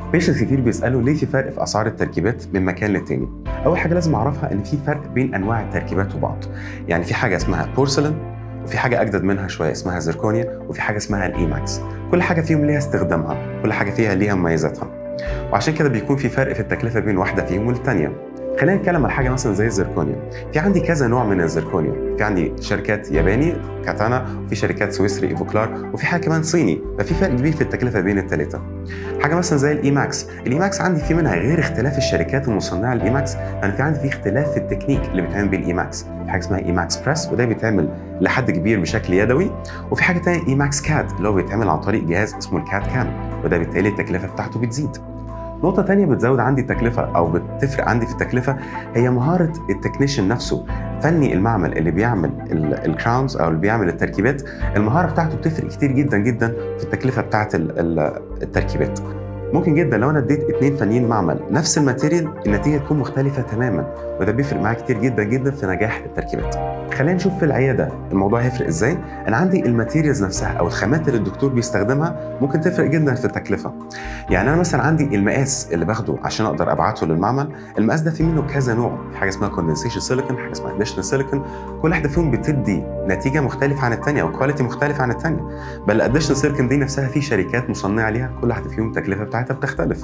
بيشنتس كتير بيسالوا ليه في فرق في اسعار التركيبات من مكان للتاني اول حاجه لازم اعرفها ان في فرق بين انواع التركيبات وبعض يعني في حاجه اسمها بورسلين وفي حاجه اجدد منها شويه اسمها زيركونيا وفي حاجه اسمها الايماكس كل حاجه فيهم ليها استخدامها كل حاجه فيها ليها مميزاتها وعشان كده بيكون في فرق في التكلفه بين واحده فيهم والثانيه خلينا نتكلم على حاجه مثلا زي الزيركونيا في عندي كذا نوع من الزيركونيا في عندي شركات ياباني كاتانا وفي شركات سويسري ايفوكلار وفي حاجه كمان صيني ففي فرق كبير في التكلفه بين الثلاثه حاجه مثلا زي الايماكس الايماكس عندي في منها غير اختلاف الشركات المصنعه الايماكس انا في عندي في اختلاف في التكنيك اللي بيتعمل بالايماكس في حاجه اسمها ايماكس بريس وده بيتعمل لحد كبير بشكل يدوي وفي حاجه ثانيه ايماكس كاد اللي هو بيتعمل عن طريق جهاز اسمه الكاد كام وده بالتالي التكلفه بتاعته بتزيد نقطة تانية بتزود عندي التكلفة أو بتفرق عندي في التكلفة هي مهارة التكنيشن نفسه فني المعمل اللي بيعمل الكراونز أو اللي بيعمل التركيبات المهارة بتاعته بتفرق كتير جدا جدا في التكلفة بتاعة التركيبات ممكن جدا لو انا اديت اثنين فنيين معمل نفس الماتيريال النتيجه تكون مختلفه تماما وده بيفرق معايا كتير جدا جدا في نجاح التركيبات خلينا نشوف في العياده الموضوع هيفرق ازاي انا عندي الماتيريالز نفسها او الخامات اللي الدكتور بيستخدمها ممكن تفرق جدا في التكلفه يعني انا مثلا عندي المقاس اللي باخده عشان اقدر ابعته للمعمل المقاس ده في منه كذا نوع في حاجه اسمها كوندنسيشن سيليكون حاجه اسمها اديشنال سيليكون كل واحده فيهم بتدي نتيجه مختلفه عن الثانيه او كواليتي مختلفه عن الثانيه بل الاديشنال سيليكون دي نفسها في شركات مصنعه ليها كل واحده فيهم التكلفه بتاعتها بتختلف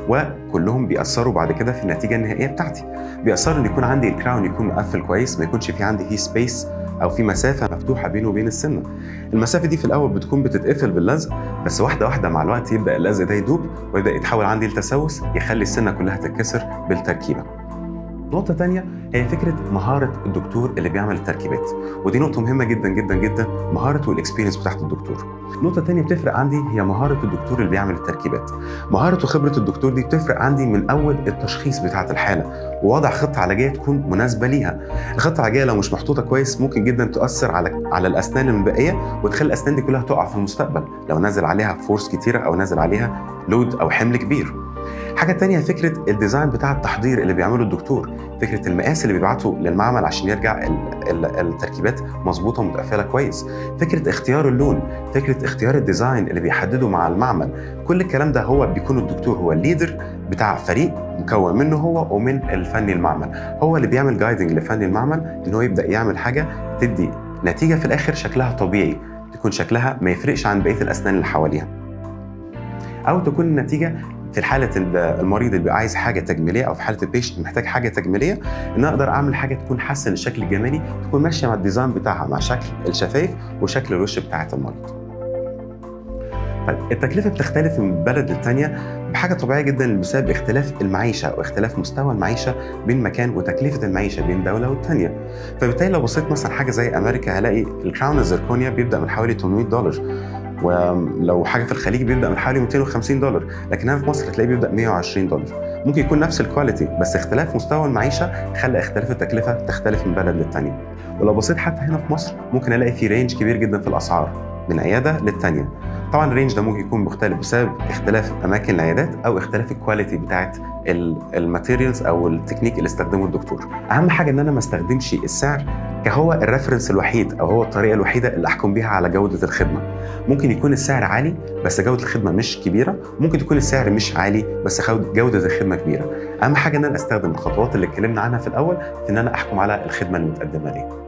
وكلهم بيأثروا بعد كده في النتيجة النهائية بتاعتي بيأثروا إن يكون عندي الكراون يكون مقفل كويس ما يكونش في عندي فيه سبيس أو في مسافة مفتوحة بينه وبين السنة المسافة دي في الأول بتكون بتتقفل باللزق بس واحدة واحدة مع الوقت يبدأ اللزق ده يدوب ويبدأ يتحول عندي لتسوس يخلي السنة كلها تتكسر بالتركيبة نقطة تانية هي فكرة مهارة الدكتور اللي بيعمل التركيبات ودي نقطة مهمة جدا جدا جدا مهارة والاكسبيرينس بتاعت الدكتور. نقطة تانية بتفرق عندي هي مهارة الدكتور اللي بيعمل التركيبات. مهارة وخبرة الدكتور دي بتفرق عندي من أول التشخيص بتاعت الحالة ووضع خطة علاجية تكون مناسبة ليها. الخطة العلاجية لو مش محطوطة كويس ممكن جدا تؤثر على على الأسنان المبقية وتخلي الأسنان دي كلها تقع في المستقبل لو نزل عليها فورس كتيرة أو نزل عليها لود أو حمل كبير. حاجة تانية فكرة الديزاين بتاع التحضير اللي بيعمله الدكتور فكرة المقاس اللي بيبعته للمعمل عشان يرجع ال ال التركيبات مظبوطة ومتقفلة كويس فكرة اختيار اللون فكرة اختيار الديزاين اللي بيحدده مع المعمل كل الكلام ده هو بيكون الدكتور هو الليدر بتاع فريق مكون منه هو ومن الفني المعمل هو اللي بيعمل جايدنج لفني المعمل ان هو يبدأ يعمل حاجة تدي نتيجة في الآخر شكلها طبيعي تكون شكلها ما يفرقش عن بقية الأسنان اللي حواليها أو تكون النتيجة في حاله المريض اللي عايز حاجه تجميليه او في حاله البيشنت محتاج حاجه تجميليه ان اقدر اعمل حاجه تكون حسن الشكل الجمالي تكون ماشيه مع الديزاين بتاعها مع شكل الشفايف وشكل الوش بتاعه المريض. طيب التكلفه بتختلف من بلد للتانيه بحاجه طبيعيه جدا بسبب اختلاف المعيشه واختلاف مستوى المعيشه بين مكان وتكلفه المعيشه بين دوله والتانيه. فبالتالي لو بصيت مثلا حاجه زي امريكا هلاقي الكراون الزركونيا بيبدا من حوالي 800 دولار ولو حاجه في الخليج بيبدا من حوالي 250 دولار لكن هنا في مصر هتلاقيه بيبدا 120 دولار ممكن يكون نفس الكواليتي بس اختلاف مستوى المعيشه خلى اختلاف التكلفه تختلف من بلد للتانيه ولو بصيت حتى هنا في مصر ممكن الاقي في رينج كبير جدا في الاسعار من عياده للتانيه طبعا الرينج ده ممكن يكون مختلف بسبب اختلاف اماكن العيادات او اختلاف الكواليتي بتاعت الماتيريالز او التكنيك اللي استخدمه الدكتور اهم حاجه ان انا ما استخدمش السعر كهو الريفرنس الوحيد او هو الطريقه الوحيده اللي احكم بيها على جوده الخدمه ممكن يكون السعر عالي بس جوده الخدمه مش كبيره ممكن يكون السعر مش عالي بس جوده الخدمه كبيره اهم حاجه ان انا استخدم الخطوات اللي اتكلمنا عنها في الاول في ان انا احكم على الخدمه المتقدمه لي